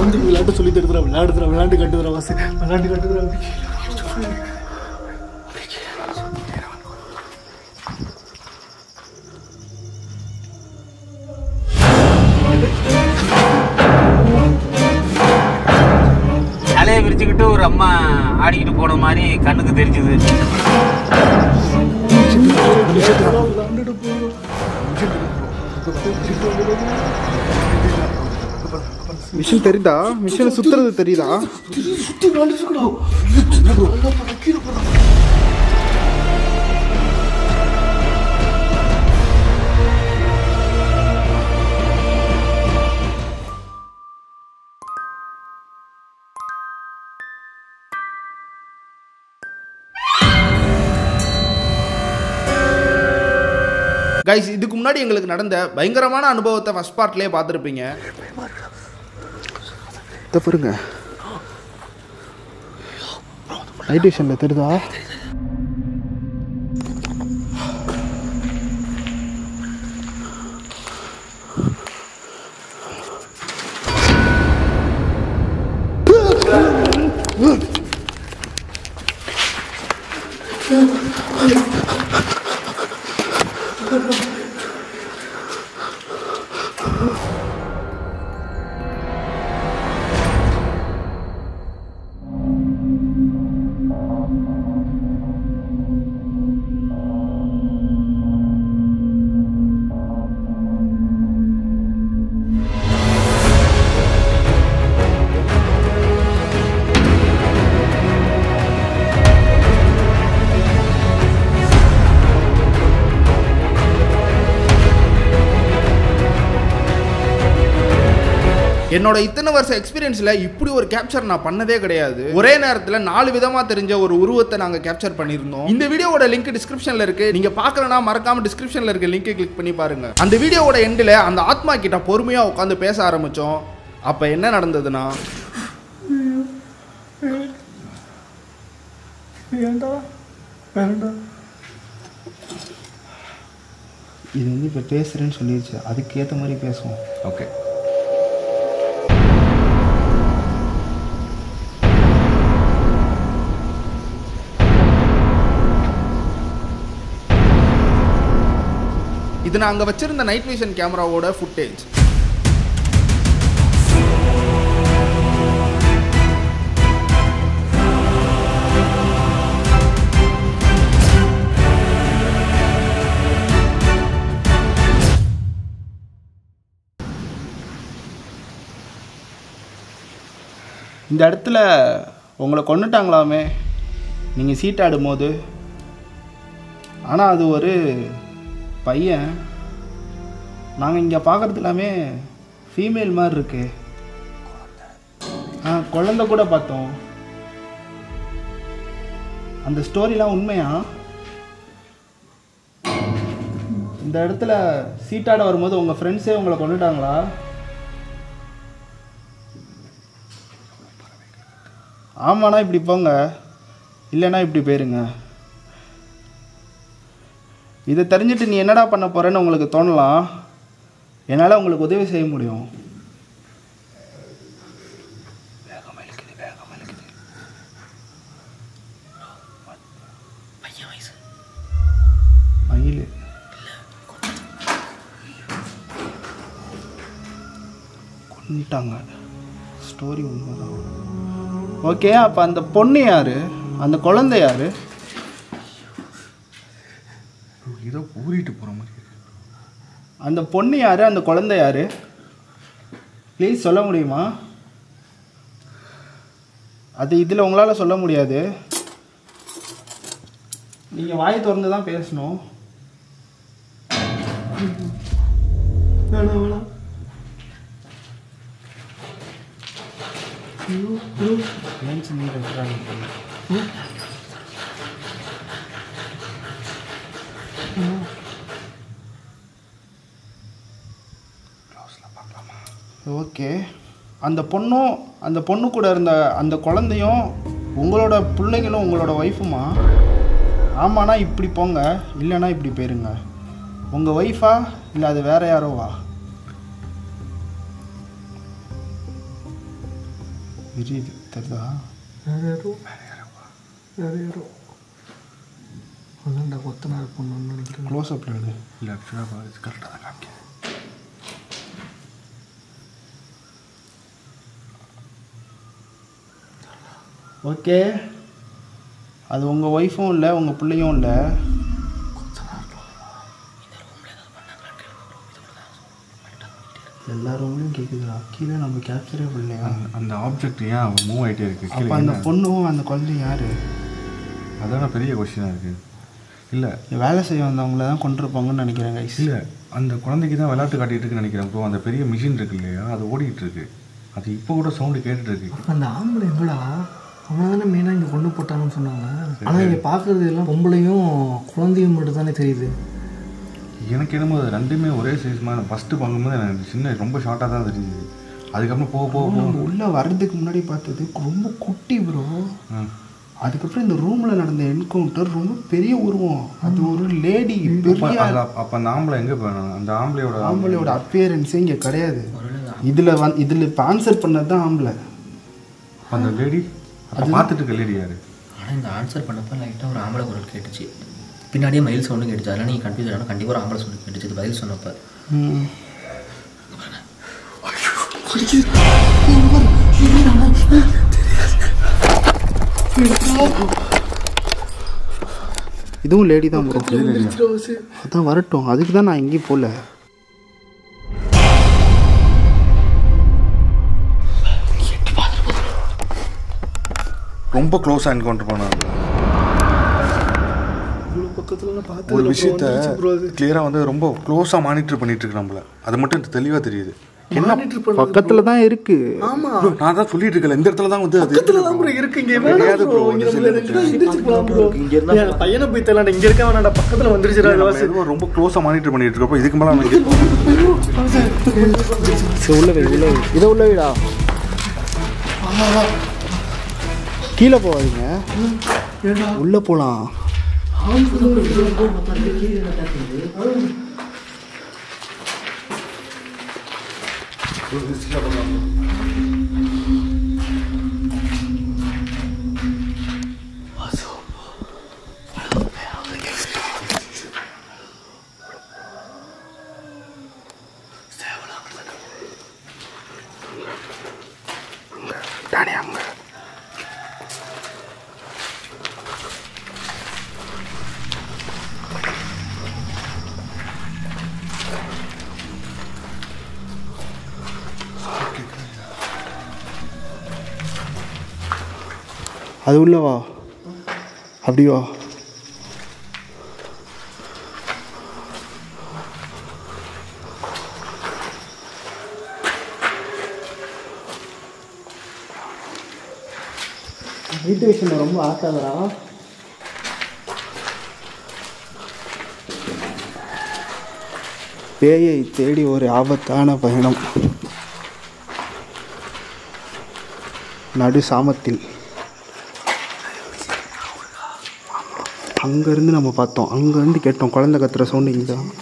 வந்து விளையாட்டு சொல்லி தருதுரா விளையாடுதுரா விளையாண்டு கட்டுதுரா வாசு விளையாண்டு கட்டுதுரா தலையை விரிச்சுக்கிட்டு ஒரு அம்மா ஆடிக்கிட்டு போன மாதிரி கண்ணுக்கு தெரிஞ்சுது விளையாண்டுட்டு போகிறோம் மிஷின் தெரியுதா மிஷின் சுத்துறது தெரியுதா சுற்றி விளையாண்டுருக்கடா கீழே போடுறா கைஸ் இதுக்கு முன்னாடி எங்களுக்கு நடந்த பயங்கரமான அனுபவத்தை ஃபர்ஸ்ட் பார்ட்லேயே பார்த்துருப்பீங்க இதை பாருங்க நைட் விஷனில் தெரியுதா என்னோட இத்தனை வருஷம் எக்ஸ்பீரியன்ஸில் இப்படி ஒரு கேப்சர் நான் பண்ணதே கிடையாது ஒரே நேரத்தில் நாலு விதமாக தெரிஞ்ச ஒரு உருவத்தை நாங்கள் கேப்சர் பண்ணியிருந்தோம் இந்த வீடியோவோட லிங்க் டிஸ்கிரிப்ஷனில் இருக்கு நீங்கள் பார்க்கலனா மறக்காம டிஸ்கிரிப்ஷனில் இருக்க லிங்கை கிளிக் பண்ணி பாருங்க அந்த வீடியோவோட எண்டில் அந்த ஆத்மா கிட்ட பொறுமையாக உட்காந்து பேச ஆரம்பித்தோம் அப்போ என்ன நடந்ததுன்னா ஏன்டா வேண்டாம் இது வந்து இப்போ பேசுகிறேன்னு சொல்லிடுச்சு அதுக்கேற்ற மாதிரி பேசுவோம் ஓகே இது நான் அங்கே வச்சிருந்த நைட் விஷன் கேமராவோட ஃபுட்டேஜ் இந்த இடத்துல உங்களை கொண்டுட்டாங்களாமே நீங்கள் சீட்டாடும் போது ஆனால் அது ஒரு பையன் நாங்கள் இங்கே பார்க்குறது எல்லாமே ஃபீமேல் மாதிரி இருக்கு ஆ குழந்தை கூட பார்த்தோம் அந்த ஸ்டோரிலாம் உண்மையா இந்த இடத்துல சீட்டாட வரும்போது உங்கள் ஃப்ரெண்ட்ஸே உங்களை கொண்டுட்டாங்களா ஆமாண்ணா இப்படி போங்க இல்லைன்னா இப்படி போயிருங்க இதை தெரிஞ்சுட்டு நீ என்னடா பண்ண போறேன்னு உங்களுக்கு தோணலாம் என்னால் உங்களுக்கு உதவி செய்ய முடியும் மயில் கொண்டுட்டாங்க ஸ்டோரி உண்மைதான் ஓகே அப்போ அந்த பொண்ணு யாரு அந்த குழந்தை யாரு ஏதோ ஊறிட்டு போகிற மாதிரி இருக்கு. அந்த பொண்ணு யாரு அந்த குழந்தை யாரு ப்ளீஸ் சொல்ல முடியுமா அது இதில் உங்களால் சொல்ல முடியாது நீங்கள் வாய் திறந்து தான் பேசணும் வேணாம் வேணாம் ஐயோ, ஐயோ. ஏன் நீர் வைக்கிறாங்க ஓகே அந்த பொண்ணும் அந்த பொண்ணு கூட இருந்த அந்த குழந்தையும் உங்களோட பிள்ளைங்களும் உங்களோட ஒய்ஃபுமா ஆமாண்ணா இப்படி போங்க இல்லைன்னா இப்படி போயிருங்க உங்கள் ஒய்ஃபா இல்லை அது வேற யாரோவா விரியுது தெரியுதா வேற யாரோ வேற யாரோ அதான்டா கொத்தனார் பொண்ணுன்னு நினைக்கிறேன் க்ளோஸ் அப்பில் எடு இல்லை ஆக்சுவலாக கரெக்டாக தான் காமிக்கிறேன் ஓகே அது உங்கள் ஒய்ஃபும் இல்லை உங்கள் பிள்ளையும் இல்லை எல்லா ரூம்லையும் கேட்குதுடா கீழே நம்ம கேப்சரே பண்ணலையா அந்த ஆப்ஜெக்ட் ஏன் மூவ் ஆகிட்டே இருக்கு அப்போ கீழே அந்த என்ன? பொண்ணும் அந்த குழந்தையும் யார் அதான பெரிய கொஸ்டினாக இருக்குது இல்லை வேலை செய்ய வந்தவங்கள தான் கொண்டிருப்பாங்கன்னு நினைக்கிறேன் கைஸ் இல்லை அந்த குழந்தைக்கு தான் விளையாட்டு காட்டிட்டு இருக்குன்னு நினைக்கிறேன் ப்ரோ அந்த பெரிய மிஷின் இருக்கு இல்லையா அது ஓடிட்டு இருக்கு அது இப்போ கூட சவுண்டு கேட்டுட்டு இருக்கு அந்த ஆம்பளை எங்கடா அவனை தானே மெயினாக இங்கே கொண்டு போட்டாங்கன்னு சொன்னாங்க ஆனால் இங்கே பார்க்குறது எல்லாம் பொம்பளையும் குழந்தையும் மட்டும் தானே தெரியுது எனக்கு என்னமோ அது ரெண்டுமே ஒரே சைஸ் மாதிரி ஃபஸ்ட்டு பார்க்கும்போது எனக்கு சின்ன ரொம்ப ஷார்ட்டாக தான் தெரியுது அதுக்கப்புறம் போக போக போக நம்ம உள்ளே வர்றதுக்கு முன்னாடி பார்த்தது ரொம்ப குட்டி ப்ரோ ஆ. அதுக்கப்புறம் இந்த ரூமில் நடந்த என்கவுண்டர் ரொம்ப பெரிய உருவம் அது ஒரு லேடி அப்ப பெரிய அதுல- அப்ப அந்த ஆம்பளை எங்கே போயிடும் அந்த ஆம்பளையோட ஆம்பளையோட அப்பியரன்ஸே இங்கே கிடையாது இதில் வந் இதில் இப்போ ஆன்சர் பண்ணது தான் ஆம்பளை அந்த லேடி அப்போ பார்த்துட்டு இருக்க லேடி யாரு ஆனால் இந்த ஆன்சர் பண்ணப்போ லைட்டாக ஒரு ஆம்பளை குரல் கேட்டுச்சு பின்னாடியே மயில் சவுண்டு கேட்டுச்சு அதெல்லாம் நீங்கள் கன்ஃபியூஸ் ஆனால் கண்டிப்பாக ஒரு ஆம்பளை சவுண்டு கேட்டுச்சு இது பதில் சொன்னப்போ ம். இதுவும் லேடி தான் ப்ரோ அதான் வரட்டும் அதுக்கு தான் நான் எங்கேயும் போகல ரொம்ப க்ளோஸாக என்கவுண்டர் பண்ணாங்க இவ்வளோ பக்கத்தில் நான் பார்த்து ஒரு விஷயத்த கிளியராக வந்து ரொம்ப க்ளோஸாக மானிட்டர் பண்ணிட்டு இருக்கு நம்மள அது மட்டும் தெளிவாக தெரியுது என்ன பக்கத்தில் தான் இருக்கு bro, நான் தான் சொல்லிட்டு இருக்கல இந்த இடத்துல தான் வந்து அது தான் ப்ரோ இருக்கு இங்கே வேணாம் தெரியாது ப்ரோ bro, இங்கே இந்த நம்மள side ரெண்டு பேரும் எந்திரிச்சுக்கலாம் ப்ரோ என் பையனை போய் தரலாம்டா இங்கே இருக்க வேணாம்டா பக்கத்தில் வந்துருச்சுடா நம்ம வாசு எதுவும் ரொம்ப க்ளோஸாக மானிட்டர் பண்ணிட்டு இருக்கப்போ இதுக்கு மேலே நம்ம இங்க- சரி உள்ள வை உள்ள வை இதை உள்ள வைடா கீழே போகாதீங்க உள்ள போலாம் டானி அங்க அது உள்ள வா அப்படி வா வீட்டு விஷயம் ரொம்ப ஆசாதரா பேயை தேடி ஒரு ஆபத்தான பயணம் நடு சாமத்தில் அங்கேருந்து நம்ம பார்த்தோம் அங்கேருந்து கேட்டோம் குழந்தை கத்துற சவுண்டு இங்கே தான்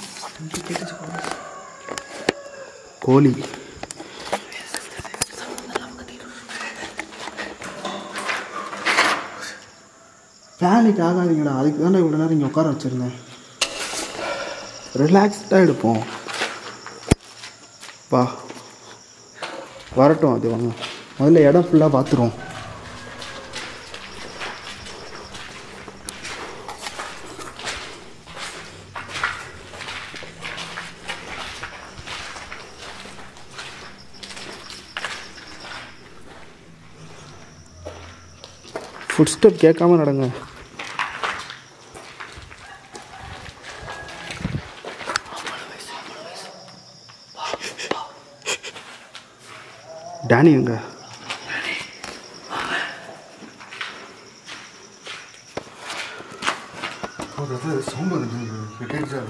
கோழி பேனிக் ஆகாதீங்கடா அதுக்கு தானே இவ்வளோ நேரம் இங்கே உட்கார வச்சுருந்தேன் ரிலாக்ஸ்டாக எடுப்போம் வா வரட்டும் அது வாங்க முதல்ல இடம் ஃபுல்லாக பார்த்துருவோம் ஃபுட் ஸ்டெப் கேட்காம நடங்க டேனி எங்க சவுண்ட் வந்துட்டு கேட்டுச்சா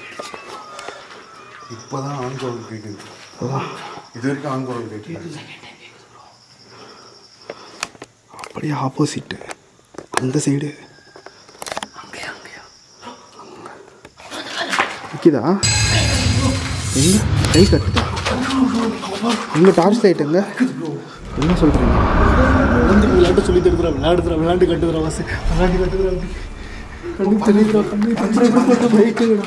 இப்போ தான் ஆண் குரல் கேட்குது இது வரைக்கும் ஆண் குரல் கேட்குது அப்படியே ஆப்போசிட்டு அந்த சைடு நிற்கிதா எங்க கை கட்டுதா எங்க டார்ச் லைட் எங்க என்ன சொல்கிறீங்க குழந்தைக்கு விளையாட்டு சொல்லி தருதுரா விளையாடுதுரா விளையாண்டு கட்டுதுரா வாசு விளையாண்டு கட்டுதுரா கண்ணு தெரியுதுரா கண்ணு அப்புறம் எப்படி போட்டு பைக்குடா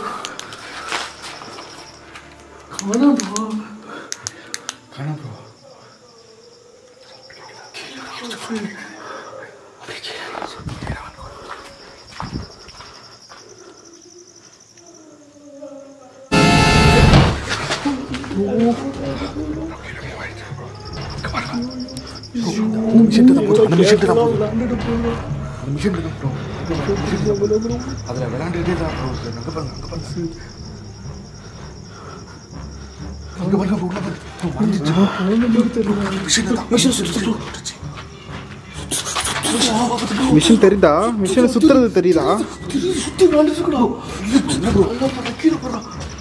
காணாமா காணா ப்ரோ அதில் விளையாண்டுக்கிட்டே தான் ப்ரோ அங்கே பாருங்க அங்கே பாருங்க அங்கே பாருங்க bro, உள்ள பாருங்க மிஷின் தெரியுதா மிஷின் சுத்துறது தெரியுதா சுத்தி விளையாண்டு இருக்கடா நல்லா போடா கீழே போடா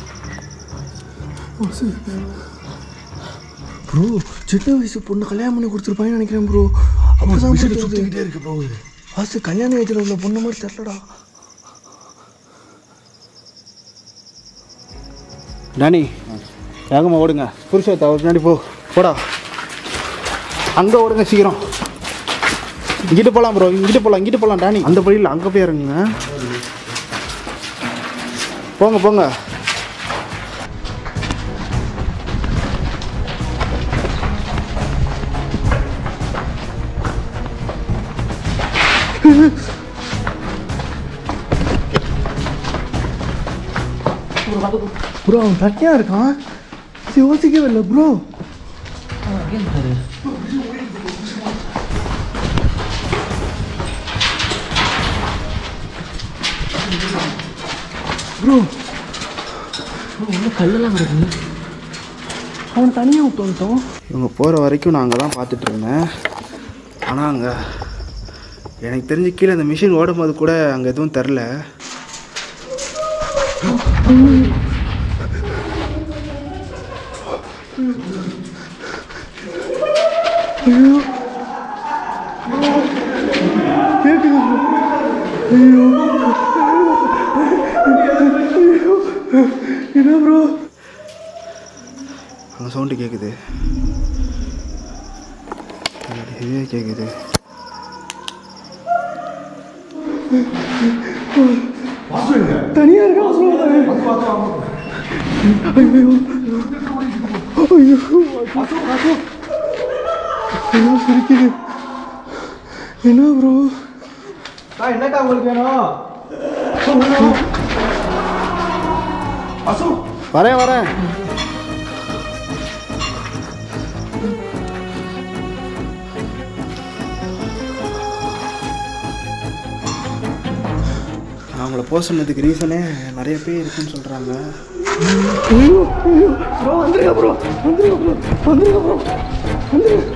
ப்ரோ சின்ன வயசு பொண்ணு கல்யாணம் பண்ணி கொடுத்துருப்பாங்கன்னு நினைக்கிறேன் ப்ரோ அப்பதான் சுற்றிக்கிட்டே இருக்கு ப்ரோ வாசு கல்யாண ஏஜில் உள்ள பொண்ணு மாதிரி தெரிலடா டானி வேகமாக ஓடுங்க புருஷத்தை அவர் முன்னாடி போ போடா அங்கே ஓடுங்க சீக்கிரம் இங்கிட்டு போகலாம் ப்ரோ இங்கிட்டு போகலாம் இங்கிட்டு போகலாம் டானி அந்த வழியில் அங்கே போய் இறங்குங்க போங்க போங்க ப்ரோ அவன் தனியாக இருக்கான் யோசிக்கவே இல்லை ப்ரோ ப்ரோ உள்ள கல்லெல்லாம் கிடக்கு அவனை தனியாக விட்டு வந்துட்டோம் இவங்க போகிற வரைக்கும் நான் அங்கே தான் பார்த்துட்டு இருந்தேன் ஆனால் அங்கே எனக்கு தெரிஞ்சு கீழே அந்த மிஷின் ஓடும்போது கூட அங்கே எதுவும் தெரில என்ன ப்ரோ அங்கே சவுண்டு கேட்குது இதே கேட்குது தனியாக இருக்கான் சொல்லுவாங்க ஐயோ ஐயோ ஐயோ சிரிக்குது என்ன ப்ரோ என்னக்கா உங்களுக்கு வேணும் வரேன் வரேன் அவங்கள போக சொன்னதுக்கு ரீசனே நிறைய பேர் இருக்குன்னு சொல்கிறாங்க ஐயோ ஐயோ ப்ரோ வந்துருங்க ப்ரோ வந்துருங்க ப்ரோ வந்துருங்க ப்ரோ வந்துருங்க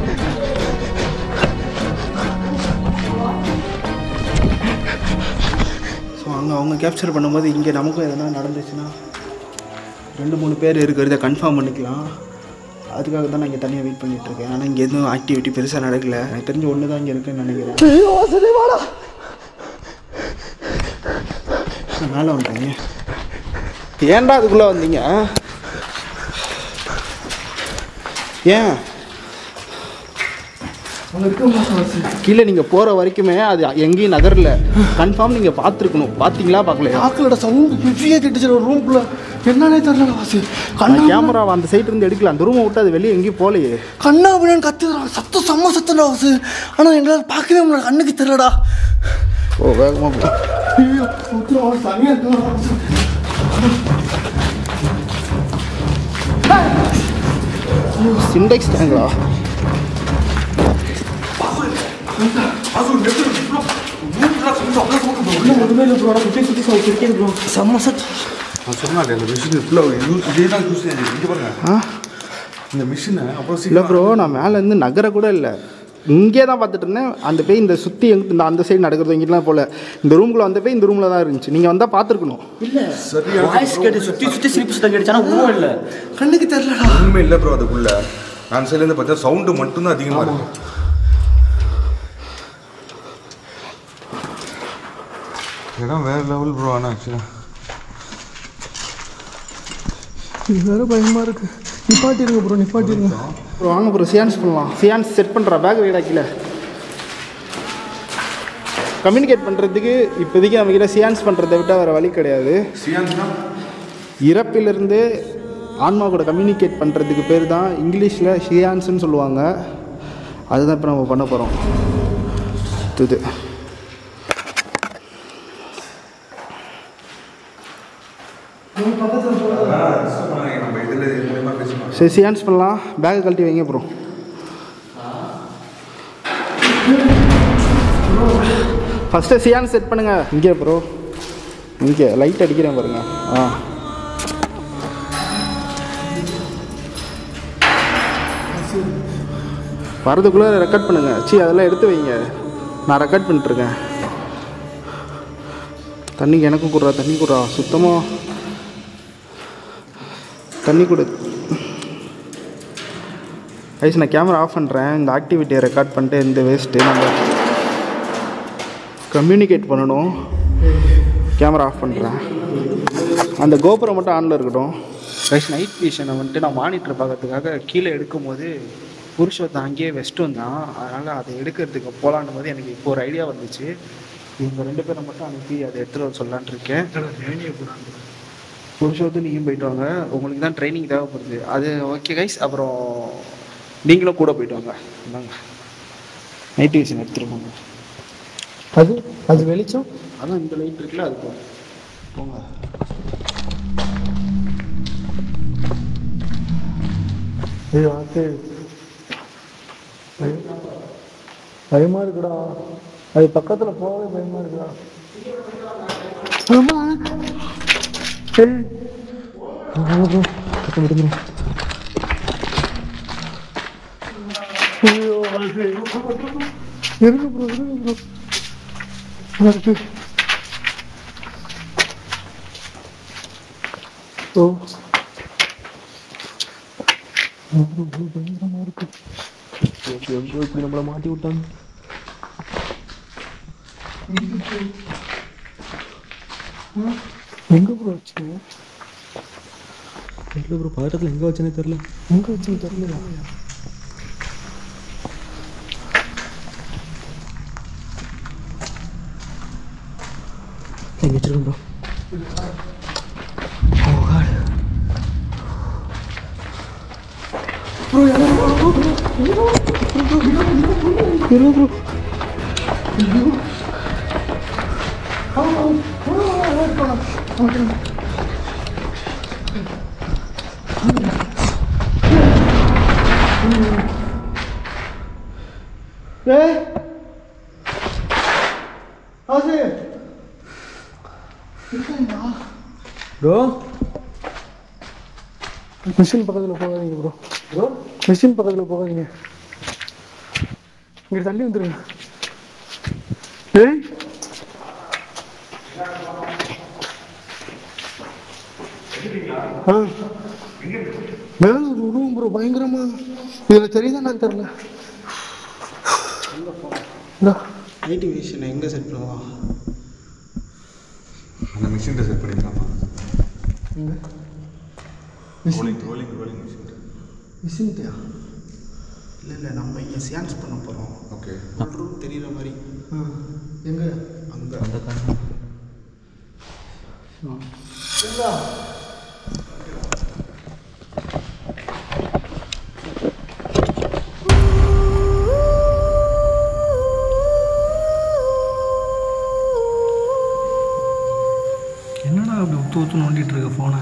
ஸோ அங்கே அவங்க கேப்சர் பண்ணும்போது இங்கே நமக்கும் எதனா நடந்துச்சுன்னா ரெண்டு மூணு பேர் இருக்கிறத கன்ஃபார்ம் பண்ணிக்கலாம் அதுக்காக தான் நான் இங்கே தனியாக வெயிட் பண்ணிட்டு இருக்கேன் ஆனால் இங்கே எதுவும் ஆக்டிவிட்டி பெருசாக நடக்கல எனக்கு தெரிஞ்ச ஒன்று தான் இங்கே இருக்குன்னு நினைக்கிறேன் ஐயோ வாசலே வாடா மேலே வந்துட்டீங்க ஏன்டா அதுக்குள்ளே வந்தீங்க ஏன் அங்கே இருக்க மாசம் கீழே நீங்கள் போகிற வரைக்குமே அது எங்கேயும் நகரல கன்ஃபார்ம் நீங்கள் பார்த்துருக்கணும் பார்த்தீங்களா பார்க்கலையா ஆக்களோட சவுண்ட் ஹெவியாக கேட்டுச்சு ரூம்குள்ள என்னன்னே தெரியல வாசி கண்ணா கேமராவை அந்த சைடு இருந்து எடுக்கல அந்த ரூமை விட்டு அது வெளியே எங்கேயும் போகலையே கண்ணா அப்படின்னு கத்துறான் சத்தம் செம்ம சத்தம்டா வாசு ஆனால் எங்களால் பார்க்கவே முடியல கண்ணுக்கு தெரியலடா ஓ வேகமாக போ ஐயோ உத்தரவு அவன் தனியாக இருக்கான் சிண்டெக்ஸ் டேங்களா செம்ம சத்தம் நான் சொன்னாங்க இந்த மிஷின் ஃபுல்லாக யூஸ் இதே தான் யூஸ் இங்கே பாருங்க ஆ இந்த மிஷினை அப்புறம் இல்லை ப்ரோ நான் மேலேருந்து நகர கூட இல்லை இங்கே தான் பார்த்துட்டு இருந்தேன் அந்த பேய் இந்த சுற்றி எங்கிட்ட இந்த அந்த சைடு நடக்கிறது இங்கிட்டலாம் போல இந்த ரூம்குள்ளே வந்த பேய் இந்த ரூமில் தான் இருந்துச்சு நீங்கள் வந்தால் பார்த்துருக்கணும் வாய்ஸ் கேட்டு சுற்றி சுற்றி சிரிப்பு சத்தம் கேட்டுச்சு ஆனால் உருவம் இல்லை கண்ணுக்கு தெரியலடா உண்மை இல்லை ப்ரோ அதுக்குள்ள நான் சைட்லேருந்து பார்த்தா சவுண்டு மட்டும்தான் அதிகமாக இருக்கு இடம் வேற லெவல் ப்ரோ ஆனால் ஆக்சுவலாக இது வேற பயமா இருக்கு நிப்பாட்டிருங்க ப்ரோ நிப்பாட்டிருங்க ப்ரோ வாங்க ப்ரோ சியான்ஸ் பண்ணலாம் சியான்ஸ் செட் பண்ணுறா பேக் வைடா கீழே கம்யூனிகேட் பண்ணுறதுக்கு இப்போதைக்கு நம்ம கிட்ட சியான்ஸ் பண்ணுறதை விட்டால் வேறு வழி கிடையாது இறப்பிலிருந்து ஆன்மா கூட கம்யூனிகேட் பண்ணுறதுக்கு பேர் தான் இங்கிலீஷில் ஷியான்ஸ்னு சொல்லுவாங்க அதுதான் இப்போ நம்ம பண்ண போகிறோம் இது நம்ம இதில் இது மூலியமா பேசணும் சரி சியான்ஸ் பண்ணலாம் பேக்கை கழட்டி வைங்க ப்ரோ ஃபஸ்ட்டு சியான் செட் பண்ணுங்க இங்கே ப்ரோ இங்கே லைட் அடிக்கிறேன் பாருங்க ஆ வரதுக்குள்ளே ரெக்கார்ட் பண்ணுங்க சி அதெல்லாம் எடுத்து வைங்க நான் ரெக்கார்ட் பண்ணிட்டுருக்கேன் தண்ணிக்கு எனக்கும் கொடுறா தண்ணி கொடுறா சுத்தமாக தண்ணி கொடு ஐஸ் நான் கேமரா ஆஃப் பண்ணுறேன் இந்த ஆக்டிவிட்டியை ரெக்கார்ட் பண்ணிட்டு இந்த வேஸ்ட்டு நம்ம கம்யூனிகேட் பண்ணணும் கேமரா ஆஃப் பண்ணுறேன் அந்த கோபுரம் மட்டும் ஆனில் இருக்கட்டும் ரைஸ் நைட் விஷனை வந்துட்டு நான் மானிட்டர் பார்க்கறதுக்காக கீழே எடுக்கும்போது புருஷோத்தம் அங்கேயே வெஸ்ட் வந்தான் அதனால் அதை எடுக்கிறதுக்கு போகலான்னு போது எனக்கு இப்போ ஒரு ஐடியா வந்துச்சு இவங்க ரெண்டு பேரை மட்டும் அனுப்பி அதை எடுத்துகிட்டு வர சொல்லலான்னு இருக்கேன் புருஷோத்து நீயும் போயிட்டு வாங்க உங்களுக்கு தான் ட்ரைனிங் தேவைப்படுது அது ஓகே கைஸ் அப்புறம் நீங்களும் கூட போயிட்டு வாங்க இந்தாங்க நைட் விஷன் எடுத்துகிட்டு போங்க அது அது வெளிச்சம் அதான் இந்த லைட் இருக்குல்ல அது போங்க போங்க ஏய் வாக்கு பய- பயமா இருக்குடா அது பக்கத்துல போகவே பயமா இருக்குடா ஆமா ஏய் ஆமா bro. பக்கம் விடுங்க bro. ஐயோ வாக்கு இருங்க ப்ரோ இருங்க ப்ரோ வாக்கு ஓ பயங்கரமா இருக்கு ஐயோ, ஐயோ, இப்படி நம்மளை மாட்டி விட்டாங்க எங்க ப்ரோ வச்சு தெரியல ப்ரோ பதட்டத்தில் எங்கே வச்சேனே தெரில எங்க வச்சுன்னு தெரியல எங்கே வச்சிருக்கேன் ப்ரோ ஏய் ஆசே ப்ரோ மிஷின் பக்கத்தில் போகாதீங்க ப்ரோ ப்ரோ மிஷின் பக்கத்தில் போகாதீங்க இங்கே தள்ளி வந்துருங்க ஏய் ஆ மேல ஒரு ரூம் ப்ரோ பயங்கரமா இதில் தெரியுதா நான் தெரில இந்தா நைட் விஷன் எங்கே செட் பண்ணலாம் அந்த மிஷின் செட் பண்ணிக்கலாமா இங்க ரோலிங் ரோலிங் ரோலிங் மிஷின் மிஷின்ட்டியா இல்லை இல்லை நம்ம இங்கே சியான்ஸ் பண்ண போகிறோம் ஓகே ரூம் தெரியுற மாதிரி எங்க அங்கே அந்த காரணம் என்னடா அப்படி உத்து உத்து நோண்டிட்டு இருக்க ஃபோனை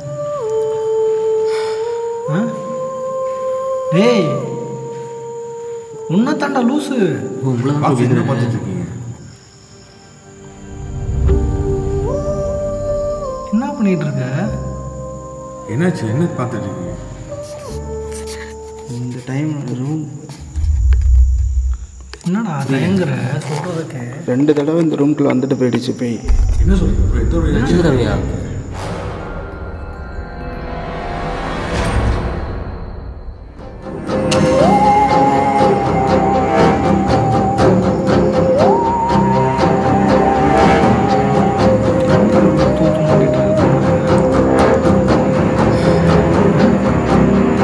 ஆ டேய் உன்னை தாண்டா லூசு உங்களை பாக்ஸ் என்ன பார்த்துட்டு இருக்கீங்க என்ன பண்ணிட்டு இருக்க என்னாச்சு என்ன பார்த்துட்டு இருக்கீங்க இந்த டைம் ரூம் என்னடா தயங்குற சொல்றதுக்கு ரெண்டு தடவை இந்த ரூம்குள்ளே வந்துட்டு போயிடுச்சு போய் என்ன சொல்றீங்க எத்தனை ஒரு அஞ்சு தடவையா உத்து உத்து நோண்டிட்டு இருக்க phone-அ.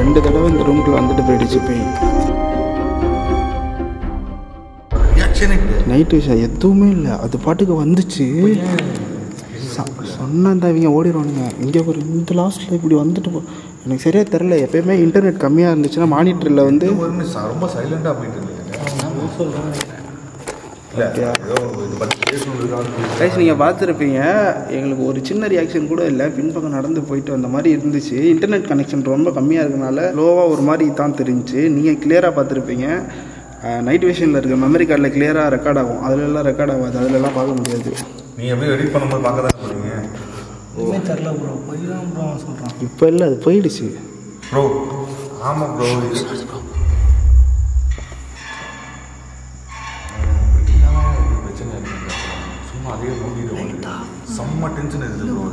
ரெண்டு தடவை இந்த ரூம்குள்ளே வந்துட்டு போயிடுச்சு போய் நைட் விஷயம் எதுவுமே இல்லை அது பாட்டுக்கு வந்துச்சு சொன்னேன் தான் இவங்க ஓடிடுவானுங்க இங்கே ஒரு இந்த லாஸ்ட்டில் இப்படி வந்துட்டு போ எனக்கு சரியாக தெரில எப்பயுமே இன்டர்நெட் கம்மியாக இருந்துச்சுன்னா மானிட்டரில் வந்து ஒரு நிமிஷம் ரொம்ப சைலண்டாக போயிட்டு இருந்தீங்க இல்லை ஏதோ இது பற்றி பேசணுன்றதுக்காக கைஸ் நீங்கள் பார்த்துருப்பீங்க எங்களுக்கு ஒரு சின்ன ரியாக்ஷன் கூட இல்லை பின்பக்கம் நடந்து போயிட்டு வந்த மாதிரி இருந்துச்சு இன்டர்நெட் கனெக்ஷன் ரொம்ப கம்மியாக இருக்கனால லோவாக ஒரு மாதிரி தான் தெரிஞ்சுச்சு நீங்கள் கிளியராக பார்த்துருப்பீங்க நைட் விஷனில் இருக்க மெமரி கார்டில் கிளியராக ரெக்கார்ட் ஆகும் அதுலலாம் ரெக்கார்ட் ஆகாது அதுலலாம் பார்க்க முடியாது நீங்கள் எப்படி எடிட் பண்ணும்போது பார்க்க தான் போறீங்க எதுவுமே தெரில ப்ரோ போய் தான் ப்ரோ அவன் சொல்கிறான் இப்போ இல்லை அது போயிடுச்சு ப்ரோ ஆமாம் ப்ரோ பிரச்சனை இருக்கு சும்மா அதே மூடிட்டு செம்ம டென்ஷன் இருக்குது ப்ரோ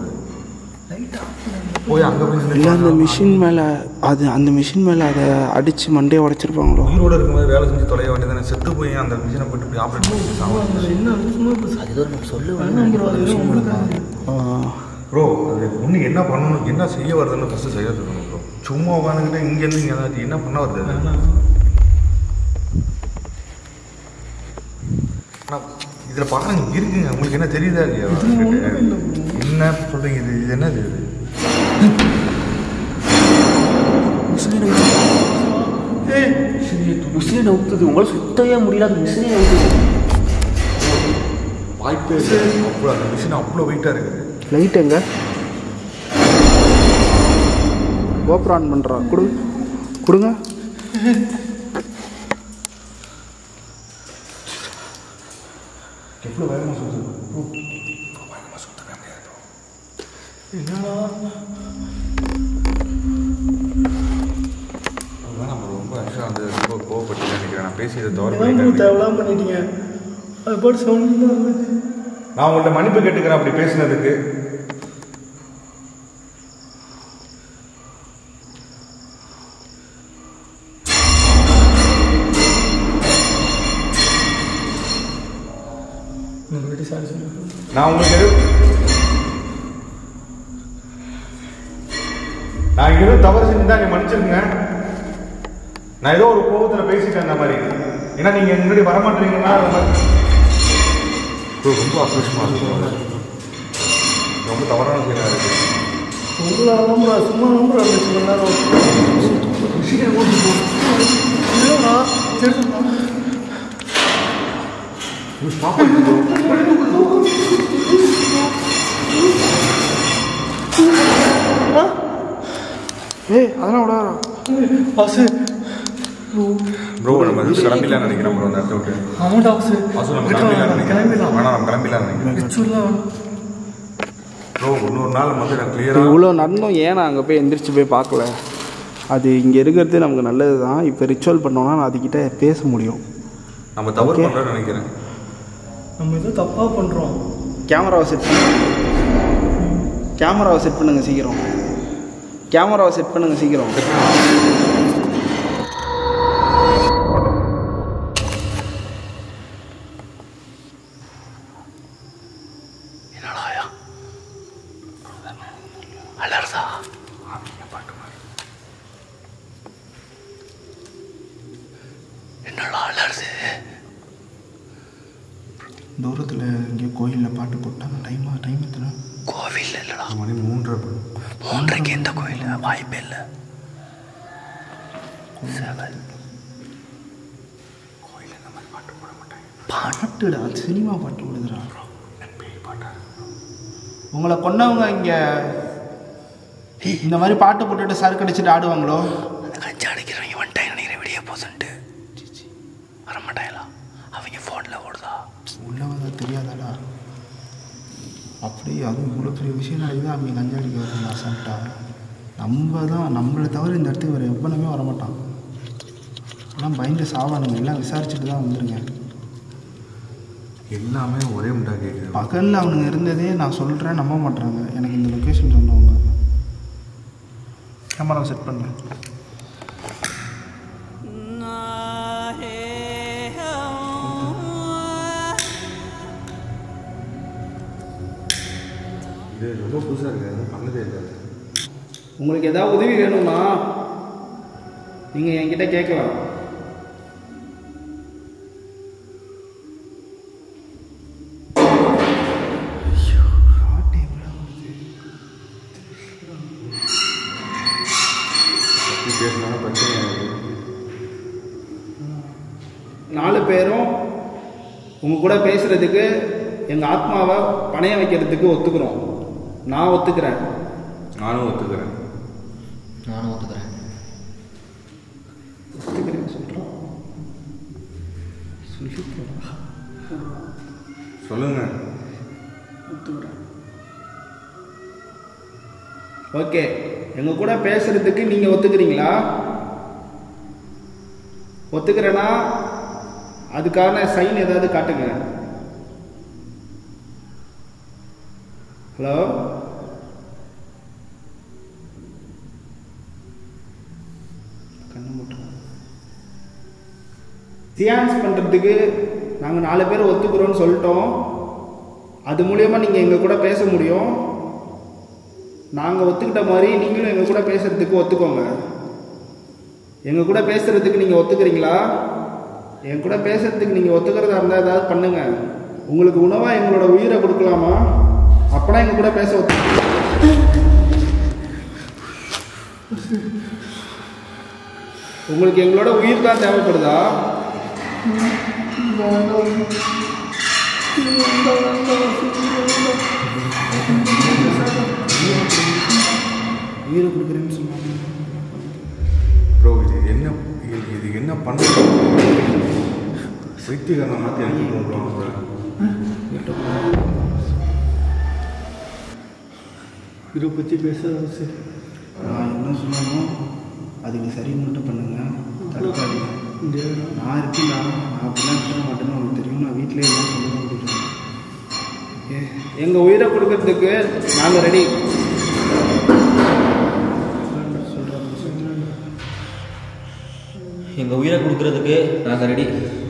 போய் அங்கே போய் இல்லை அந்த மிஷின் மேலே அது அந்த மிஷின் மேலே அதை அடித்து மண்டையை உடச்சிருப்பாங்களோ உயிரோட இருக்கும்போது வேலை செஞ்சு தொலைய வேண்டியதானே செத்து போய் அந்த மிஷினை போட்டு இப்படி ஆப்ரேட் பண்ணி சாவடிச்சு. என்ன சும்மா இப்போ அது ஏதோ நம்ம சொல்லுவேன் ப்ரோ அது ஒன்று என்ன பண்ணணும் என்ன செய்ய வருதுன்னு ஃபஸ்ட்டு செய்ய சொல்லணும் ப்ரோ சும்மா உட்காந்துக்கிட்டு இங்கேருந்து இங்கே ஏதாச்சும் என்ன பண்ண வருது அது? ஆனால் இதில் பாருங்க இருக்குங்க உங்களுக்கு என்ன தெரியுதா இல்லையா என்ன சொல்கிறீங்க இது இது என்னது இது மிஷினை நவுத்துது உங்களால் சுத்தவே முடியல அது மிஷினே நவுத்துது வாய்ப்பே இல்லை அவ்வளோ அந்த மிஷின் அவ்வளோ வெயிட்டாக இருக்குது லைட் எங்க கோப்ரா ஆன் பண்ணுறா கொடு கொடுங்க எவ்வளோ வேகமாக சுற்றுது அதுதான் நம்ம ரொம்ப ஆக்சுவலாக அந்த ரொம்ப கோவப்பட்டு நினைக்கிறேன் நான் பேசியதை தவறு ப்ரோ பண்ணிட்டேன் தேவையில்லாம பண்ணிட்டீங்க அது பாட்டு சவுண்ட் தான் வருது. நான் உங்கள்ட்ட மன்னிப்பு கேட்டுக்கிறேன் அப்படி பேசினதுக்கு இன்னொரு வாட்டி சாரி சொல்லுங்கள் நான் உங்களுக்கு எது நான் எதுவும் தவறு செஞ்சுதான் நீ மன்னிச்சிருங்க நான் ஏதோ ஒரு கோபத்தில் பேசிட்டேன் அந்த மாதிரி ஏன்னா நீங்க எங்க முன்னாடி வரமாட்டீங்கன்னா அது மாதிரி ப்ரோ, ரொம்ப அப்ரோஷமாக இருக்கு ரொம்ப தவறான செயலாக இருக்கு உங்களால் தான் ப்ரோ சும்மா தான் ப்ரோ இருந்துச்சு கொஞ்ச நேரம் இல்லைண்ணா சரி ஏய் அதெல்லாம் விடாதா பாசு ப்ரோ நம்ம கிளம்பிடலாம் நினைக்கிறேன் ப்ரோ அந்த இடத்த விட்டு ஆமாண்டா பாசு அசு நம்ம கிளம்பிடலாம் நினைக்கிறேன் கிளம்பிடலாம் வேணாம் நம்ம கிளம்பிடலாம் நினைக்கிறேன் வச்சுடலாம் ப்ரோ இன்னொரு நாள் வந்து நான் கிளியராக இவ்வளோ நடந்தும் ஏன் நான் அங்கே போய் எந்திரிச்சு போய் பார்க்கல அது இங்கே இருக்கிறது நமக்கு நல்லது தான் இப்போ ரிச்சுவல் பண்ணோன்னா நான் அதுக்கிட்ட பேச முடியும் நம்ம தவறு பண்ணுறோம்னு நினைக்கிறேன் நம்ம ஏதோ தப்பாக பண்ணுறோம் கேமராவை செட் பண்ணுங்க கேமராவை செட் பண்ணுங்க சீக்கிரம் கேமராவை செட் பண்ணுங்க சீக்கிரம் தூரத்தில் இங்கே கோயிலில் பாட்டு போட்டாங்க டைமா டைம் எத்தனை கோவில் இல்லைடா மணி மூன்றரை bro. மூன்றைக்கு எந்த கோயில் வாய்ப்பே இல்லை பாட்டுடா சினிமா பாட்டு விடுதுடா உங்களை கொண்டவங்க இங்கே இந்த மாதிரி பாட்டு போட்டுட்டு சரக்கு அடிச்சுட்டு ஆடுவாங்களோ அந்த கஞ்சி அடிக்கிறவங்க வந்துட்டாங்க நினைக்கிறேன் விடிய போதுன்ட்டு வரமாட்டாங்களா அவங்க ஃபோனில் ஓடுதா உள்ளவங்க தெரியாதாடா அப்படி அதுவும் இவ்வளோ பெரிய விஷயம் நடக்குது அவங்க கஞ்சா அடிக்க வராங்க அசால்ட்டா நம்ம தான் நம்மளை தவிர இந்த இடத்துக்கு வேறு எவ்வளவுமே வரமாட்டான் எல்லாம் பயந்து சாவானுங்க எல்லாம் விசாரிச்சுட்டு தான் வந்துருங்க எல்லாமே ஒரே முட்டா கேட்குது பகலில் அவனுங்க இருந்ததே நான் சொல்கிறேன் நம்ப மாட்றாங்க எனக்கு இந்த லொக்கேஷன் சொன்னவங்க கேமரா செட் பண்ணேன் இது ரொம்ப புதுசாக இருக்குது எதுவும் பண்ணதே இல்லை உங்களுக்கு ஏதாவது உதவி வேணும்னா நீங்கள் என்கிட்ட கேட்கலாம் பற்றி பேசினாலும் பிரச்சனை ஆகுது நாலு பேரும் உங்க கூட பேசுறதுக்கு எங்கள் ஆத்மாவை பணையம் வைக்கிறதுக்கு ஒத்துக்கிறோம் நான் ஒத்துக்கிறேன் நானும் ஒத்துக்கிறேன் நானும் ஒத்துக்கிறேன் ஒத்துக்கிறேன் சொல்கிறோம் சொல்லுங்க ஓகே எங்கள் கூட பேசுறதுக்கு நீங்கள் ஒத்துக்கிறீங்களா ஒத்துக்கிறேன்னா அதுக்கான சைன் ஏதாவது காட்டுங்க ஹலோ கண்ணு மூட்டுங்க. சியான்ஸ் பண்ணுறதுக்கு நாங்கள் நாலு பேர் ஒத்துக்கிறோன்னு சொல்லிட்டோம் அது மூலியமாக நீங்கள் எங்கள் கூட பேச முடியும் நாங்கள் ஒத்துக்கிட்ட மாதிரி நீங்களும் எங்கள் கூட பேசுறதுக்கு ஒத்துக்கோங்க எங்கள் கூட பேசுறதுக்கு நீங்கள் ஒத்துக்கிறீங்களா என் கூட பேசுறதுக்கு நீங்கள் ஒத்துக்கிறதா இருந்தால் ஏதாவது பண்ணுங்க உங்களுக்கு உணவாக எங்களோட உயிரை கொடுக்கலாமா அப்பனா எங்கள் கூட பேச ஒத்து உங்களுக்கு எங்களோட உயிர் தான் தேவைப்படுதா உயிரை கொடுக்குறேன்னு சொன்னாங்க ப்ரோ இது என்ன இது இது என்ன பண்ணுறது வைத்தியகாரனை மாற்றி அனுப்பி ப்ரோ இதை பற்றி பேசாத சரி நான் என்ன சொன்னாலும் அதுக்கு சரி மட்டும் பண்ணுங்க தடுக்காதீங்க நான் இருக்கேன்டா நான் அப்படிலாம் இருக்க மாட்டேன்னு உங்களுக்கு தெரியும் நான் வீட்டிலே எல்லாம் சொல்லி கொடுத்துருக்கேன் ஓகே எங்கள் உயிரை கொடுக்கறதுக்கு நாங்கள் ரெடி எங்கள் உயிரை கொடுக்கறதுக்கு நாங்கள் ரெடி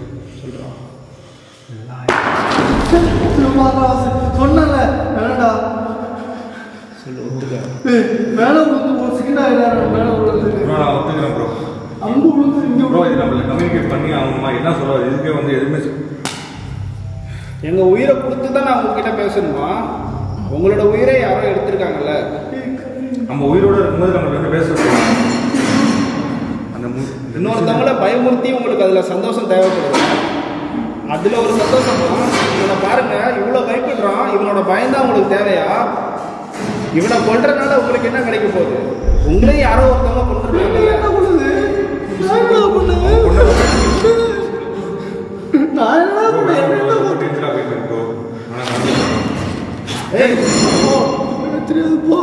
சொன்னல வேணாடா சொல்லு ஒத்துக்க ஏய், மேல விழுந்து ஒரு செகண்ட் ஆயிடாரு மேல விழுந்து ப்ரோ நான் ஒத்துக்கிறேன் ப்ரோ அங்க விழுந்து இங்க ப்ரோ இது நம்மள கம்யூனிகேட் பண்ணி அவங்கம்மா என்ன சொல்கிறாரு இதுக்கே வந்து எதுவுமே சொ- எங்கள் உயிரை கொடுத்து தான் நான் உங்ககிட்ட பேசணுமா உங்களோட உயிரை யாரோ எடுத்திருக்காங்கல்ல நம்ம உயிரோட இருக்கும்போது நம்ம ரெண்டு பேச சொல்லுவாங்க அந்த மு- இந்த இன்னொருத்தவங்கள பயமுறுத்தி உங்களுக்கு அதில் சந்தோஷம் தேவைப்படுது அதில் ஒரு சந்தோஷம் தான் இவனை பாருங்க இவ்வளோ பயப்படுறான் இவனோட பயம்தான் உங்களுக்கு தேவையா இவனை கொல்றதுனால உங்களுக்கு என்ன கிடைக்க போகுது உங்களையும் யாரோ ஒருத்தவங்க கொண்டுருக்காங்கல்ல நான் என்ன bro, பண்ணேன்? வேணாம் bro, ரொம்ப danger ஆ போயிட்டு இருக்கு bro. ஆனா நான் வந்து- ஏய் போ. எனக்கு தெரியாது போ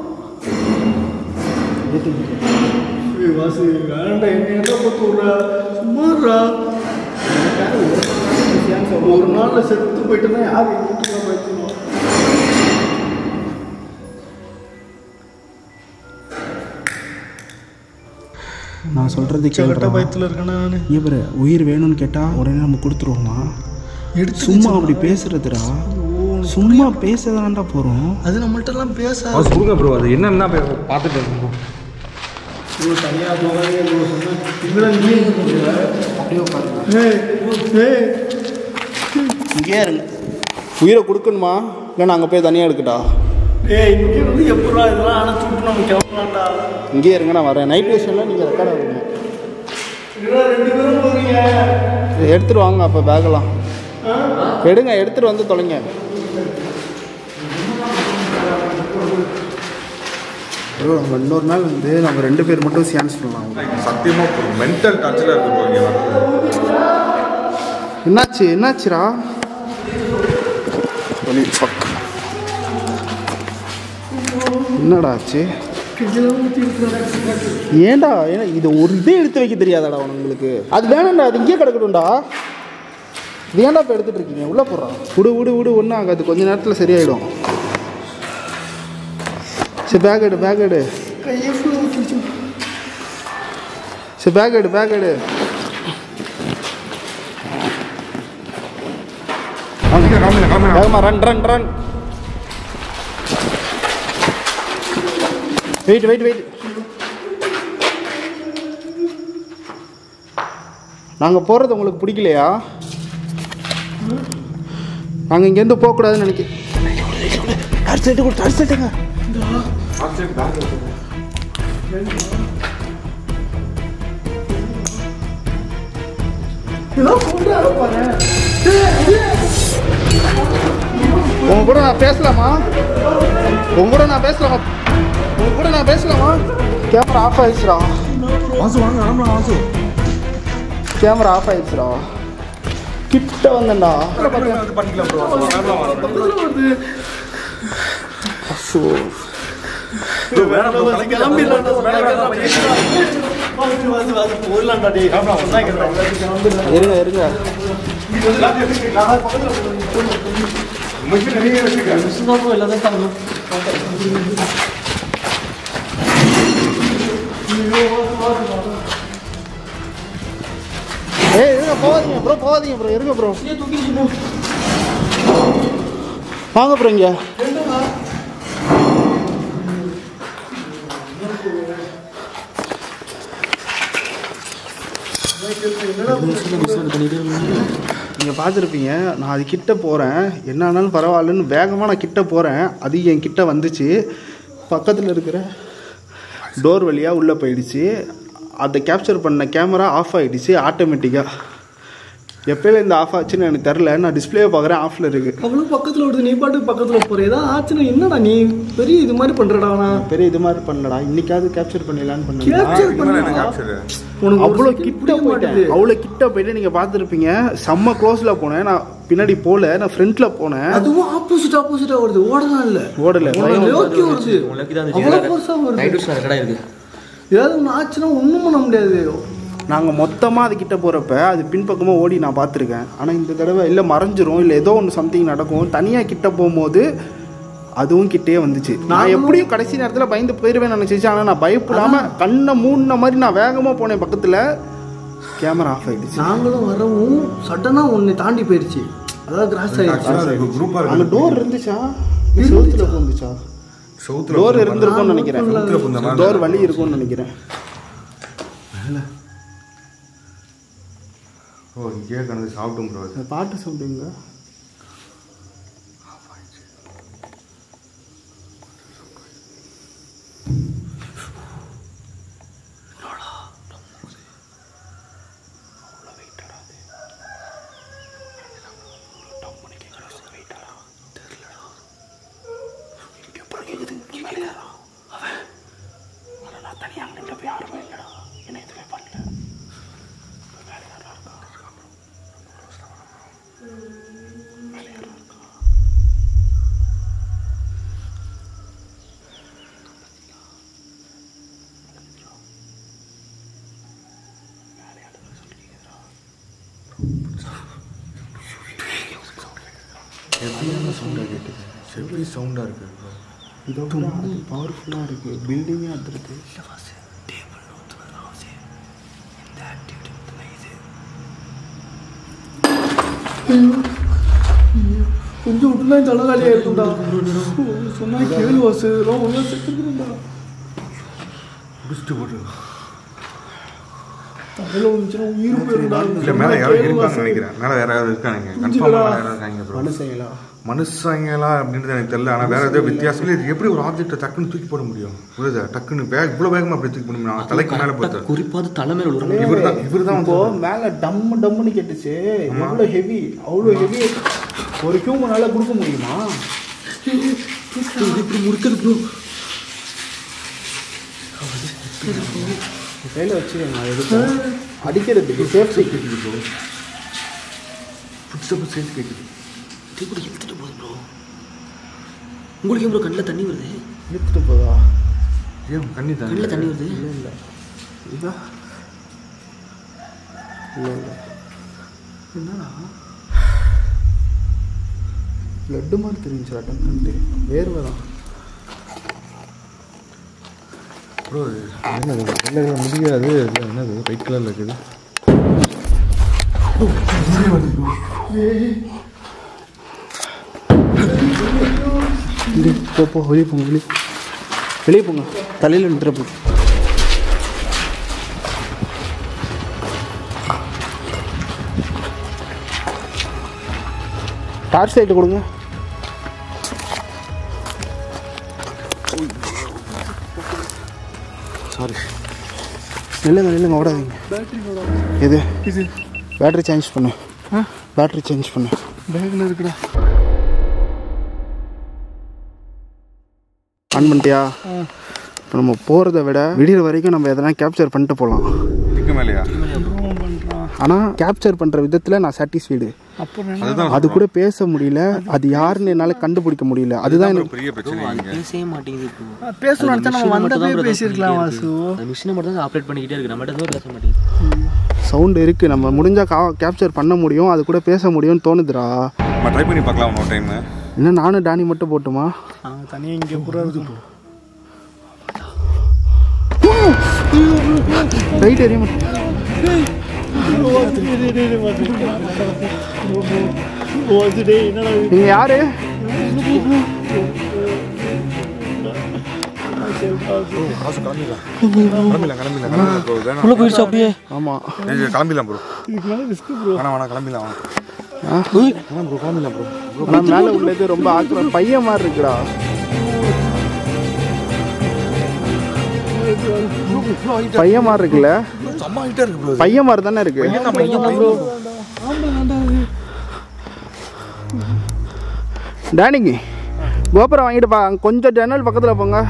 ஏய், வாசு வேண்டாம் என்ன என்ன பார்த்து விட்றா சும்மாறா ஒரு நாள்ல செத்து போயிட்டுனா யார் எங்க வீட்டுக்குள்ள போயிட்டுருவோம் நான் சொல்றது கட்ட கேட்குறேன் பயத்தில் இருக்கேன் நான் இவர் உயிர் வேணும்னு கேட்டால் உடனே நம்ம கொடுத்துருவோமா எடுத்து சும்மா அப்படி பேசுறதுடா சும்மா பேசதான்டா போகிறோம் அது நம்மள்ட்ட எல்லாம் பேச பாஸ் கொடுங்க ப்ரோ அது என்னன்னா போய் பார்த்துட்டு இருக்கோம் தனியாக போகாதே சொன்னேன் இவ்வளோ நீ எங்க போகிற அப்படியே உட்காருங்க ஏய் ஏய் இங்கேயே இருங்க உயிரை கொடுக்கணுமா இல்லை நாங்கள் போய் தனியாக எடுக்கட்டா ஏய் இங்கே வந்து எப்படா இதெல்லாம் அணைச்சி விட்டு நம்ம கிளம்பலாம்டா இங்கேயே இருங்க நான் வரேன் நைட் விஷனில் நீங்கள் ரெக்கார்ட் ஆகுங்க இதெல்லாம் ரெண்டு பேரும் போறீங்க எடுத்துட்டு வாங்க அப்போ பேக்கெல்லாம் எடுங்க எடுத்துட்டு வந்து தொலைங்க ப்ரோ நம்ம இன்னொரு நாள் வந்து நம்ம ரெண்டு பேர் மட்டும் சியான்ஸ் பண்ணலாம் சத்தியமாக மென்டல் டச்சில் இருக்கு ப்ரோ இங்கே வர்றது என்னாச்சு என்னாச்சுடா வலி, fuck. என்னடா ஆச்சு ஏன்டா ஏன்னா இது ஒரு இதே எடுத்து வைக்க தெரியாதாடா உங்களுக்கு அது வேணாம்டா அது இங்கேயே கிடக்கட்டும்டா இது ஏன்டா இப்போ எடுத்துட்டு இருக்கீங்க உள்ளே போடுறான் விடு விடு விடு ஒன்றும் ஆகாது கொஞ்ச நேரத்தில் சரியாயிடும் சரி பேக் எடு பேக் எடு கையை ஃபுல்லாக ஊற்றிச்சு சரி பேக் எடு பேக் எடு கிளம்புங்க கிளம்புங்க கிளம்புங்க வேகமா run run run wait wait wait நாங்கள் போகிறது உங்களுக்கு பிடிக்கலையா நாங்கள் இங்கேருந்து போகக்கூடாதுன்னு நினைக்கிறேன் டார்ச் லைட்டு கூட டார்ச் லைட்டுங்க உங்க கூட நான் பேசலாமா உங்க கூட நான் பேசலாமா உங்க கூட நான் பேசலாமா கேமரா ஆஃப் ஆயிடுச்சுடா வாசு வாங்க ஆமா வாசு கேமரா ஆஃப் ஆயிடுச்சுடா கிட்ட வந்தேன்டா பண்ணிக்கலாம் ப்ரோ அச்சோ. இருங்க இருங்க மிஷின் நீங்க வச்சுக்க ஏய் இருங்க போகாதீங்க ப்ரோ போகாதீங்க ப்ரோ இருங்க ப்ரோ வாங்க ப்ரோ இங்க நீங்கள் பார்த்துருப்பீங்க நான் அது கிட்ட போகிறேன் என்ன ஆனாலும் பரவாயில்லன்னு வேகமாக நான் கிட்ட போகிறேன் அது என் கிட்ட வந்துச்சு பக்கத்தில் இருக்கிற டோர் வழியாக உள்ளே போயிடுச்சு அதை கேப்சர் பண்ண கேமரா ஆஃப் ஆகிடுச்சு ஆட்டோமேட்டிக்காக எப்போயில இந்த ஆஃப் ஆச்சுன்னு எனக்கு தெரில நான் டிஸ்பிளே பார்க்குறேன் ஆஃபில் இருக்குது அவ்வளோ பக்கத்தில் விடுது நீ பாட்டுக்கு பக்கத்தில் போகிற ஏதாவது ஆச்சுன்னா என்னடா நீ பெரிய இது மாதிரி பண்ணுறடா நான் பெரிய இது மாதிரி பண்ணலடா இன்னைக்காவது கேப்சர் பண்ணிடலான்னு பண்ணேன் கேப்சர் பண்ணா கேப்சர் உனக்கு அவ்வளோ ஒரு கிட்ட புரிய போயிட்டேன் மாட்டேங்குது. அவ்வளோ கிட்ட போயிட்டு நீங்கள் பார்த்துருப்பீங்க செம்ம க்ளோஸில் போனேன் நான் பின்னாடி போகல நான் ஃப்ரண்ட்டில் போனேன் அதுவும் ஆப்போசிட் ஆப்போசிட்டா வருது ஓடலாம் இல்ல ஓடல உனக்கு நோக்கி வருது உங்களுக்கு தான் அவ்வளோ பெருசா வருது நைட் விஷயம் ரெக்கார்டாக இருக்குது ஏதாவது ஒன்று ஆச்சுன்னா ஒன்றும் பண்ண முடியாது நாங்கள் மொத்தமாக அது கிட்ட போகிறப்ப அது பின்பக்கமாக ஓடி நான் பார்த்துருக்கேன் ஆனால் இந்த தடவை இல்லை மறைஞ்சிரும் இல்லை ஏதோ ஒன்று சம்திங் நடக்கும் தனியாக கிட்ட போகும்போது அதுவும் கிட்டே வந்துச்சு நான் எப்படியும் கடைசி நேரத்தில் பயந்து போயிடுவேன் நினச்சிச்சு ஆனால் நான் பயப்படாம கண்ணை மூடின மாதிரி நான் வேகமாக போனேன் பக்கத்தில் கேமரா ஆஃப் ஆயிடுச்சு நாங்களும் வரவும் சடனா உன்னை தாண்டி போயிடுச்சு அதாவது கிராஸ் ஆயிடுச்சு குரூப்பா அங்கே இருக்கு டோர் இருந்துச்சா செவுத்துல போந்துச்சா சவுத்துல டோர் இருந்திருக்கும்னு நினைக்கிறேன் சவுத்துல புந்த மாதிரி டோர் வழி இருக்கும்னு நினைக்கிறேன் ஓ இங்கே கணக்கு சாப்பிட்டும் ப்ரோ அந்த பாட்டு சொல்றீங்க எப்படியான சவுண்டாக கேட்டுது எப்படி சவுண்டாக இருக்கு ப்ரோ இதோட பவர்ஃபுல்லாக இருக்கு பில்டிங்கே அது இருக்கு கொஞ்சம் விட்டுனா தலைகாலியாக இருக்கும்டா சொன்னா கேள்வி வாசு ரொம்ப செத்துருந்தா முடிச்சுட்டு போட்டு தலையில வந்துச்சுன்னா உயிர் போயிருந்தா இல்லை மேலே யாரோ இருப்பாங்கன்னு நினைக்கிறேன் மேலே வேற யாரும் இருக்காங்க கன்ஃபார்மாக மேலே யாரும் இருக்காங்க ப்ரோ மனுஷங்களா மனுஷங்களா அப்படின்றது எனக்கு தெரியல ஆனால் வேற ஏதோ வித்தியாசம் இல்லை இது எப்படி ஒரு ஆப்ஜெக்ட்டை டக்குன்னு தூக்கி போட முடியும் புரியுதா டக்குன்னு வேக இவ்வளோ வேகமாக அப்படி தூக்கி போட முடியும் நான் தலைக்கு மேலே பார்த்தேன் குறிப்பாக தலைமையில் விழுற இவர் தான் இவர் தான் இப்போ மேல டம்மு டம்முன்னு கேட்டுச்சு எவ்வளோ ஹெவி அவ்வளோ ஹெவி ஒரு ஹியூமனால கொடுக்க முடியுமா இப்படி முறுக்குது ப்ரோ கையில் வச்சுக்கோங்க அது எதுக்கு அடிக்கிறதுக்கு சேஃப்டி புதுசாக சேர்த்து கேட்குது தீக்குடி இழுத்துட்டு போகுது ப்ரோ உங்களுக்கு ஏன் ப்ரோ கண்ணில் தண்ணி வருது இழுத்துட்டு போதா ஏன் கண்ணி தான் கண்ணில் தண்ணி வருது இல்லை இல்லை இதா இல்லை இல்லை என்னடா லட்டு மாதிரி தெரிஞ்சுடா டக்குன்ட்டு வேர்வை தான் ப்ரோ என்னது வெள்ளை முடியாது என்னது ஒயிட் கலரில் இருக்குது இங்கே போ போ வெளியே போங்க வெளியே வெளியே போங்க தலையில் நிறுத்துற போ டார்ச் லைட்டு கொடுங்க சாரி நில்லுங்க நில்லுங்க ஓடாதீங்க எது இது பேட்டரி சேஞ்ச் பண்ணு ஆ பேட்டரி சேஞ்ச் பண்ணு பேக்கில் இருக்குடா ஆன் பண்ணிட்டியா இப்போ நம்ம போகிறத விட விடியற வரைக்கும் நம்ம எதனா கேப்சர் பண்ணிட்டு போகலாம் இதுக்கு மேலேயா ஆனால் கேப்சர் பண்ணுற விதத்தில் நான் சாட்டிஸ்ஃபைடு அப்புறம் அதுதான் அது கூட பேச முடியல அது யாருன்னு என்னால் கண்டுபிடிக்க முடியல அதுதான் எனக்கு பெரிய பிரச்சனை இங்க பேசவே மாட்டேங்குது இப்போ பேசணும் அடுத்த நம்ம வந்தப்பே பேசியிருக்கலாம் வாசு அந்த மிஷினை மட்டும் தான் ஆப்ரேட் பண்ணிக்கிட்டே இருக்கு நம்மகிட்ட எதுவும் பேச மாட்டேங்குது சவுண்டு இருக்குது நம்ம முடிஞ்சால் கா கேப்சர் பண்ண முடியும் அது கூட பேச முடியும்னு தோணுதுடா நம்ம ட்ரை பண்ணி பார்க்கலாம் இன்னொரு டைம் என்ன நானும் டானி மட்டும் போட்டுமா நாங்கள் தனியாக இங்கே பூரா இருக்கு ப்ரோ ரைட் எரியும் என்னடா இது? நீங்கள் யாரு காசு கிளம்பிடலாம் கிளம்பிடலாம் கிளம்பிடலாம் கிளம்பிடலாம் ப்ரோ வேணாம் உள்ள போயிடுச்சு அப்படியே ஆமாம் ஏய், கிளம்பிடலாம் ப்ரோ இதுக்கு மேலே ரிஸ்க் ப்ரோ வேணாம் வேணாம் கிளம்பிடலாம் வேணாம் வேணாம் ப்ரோ கிளம்பிடலாம் ப்ரோ ஆனால் மேலே உள்ளது ரொம்ப ஆக்கிர பையன் மாதிரி இருக்குடா பையன் மாதிரி இருக்குல்ல செம்ம ஹைட்டாக இருக்கு ப்ரோ பையன் மாதிரி தானே இருக்கு டேனிங்க கோபுரம் வாங்கிட்டு பா அங்க கொஞ்சம் ஜன்னல் பக்கத்தில் போங்க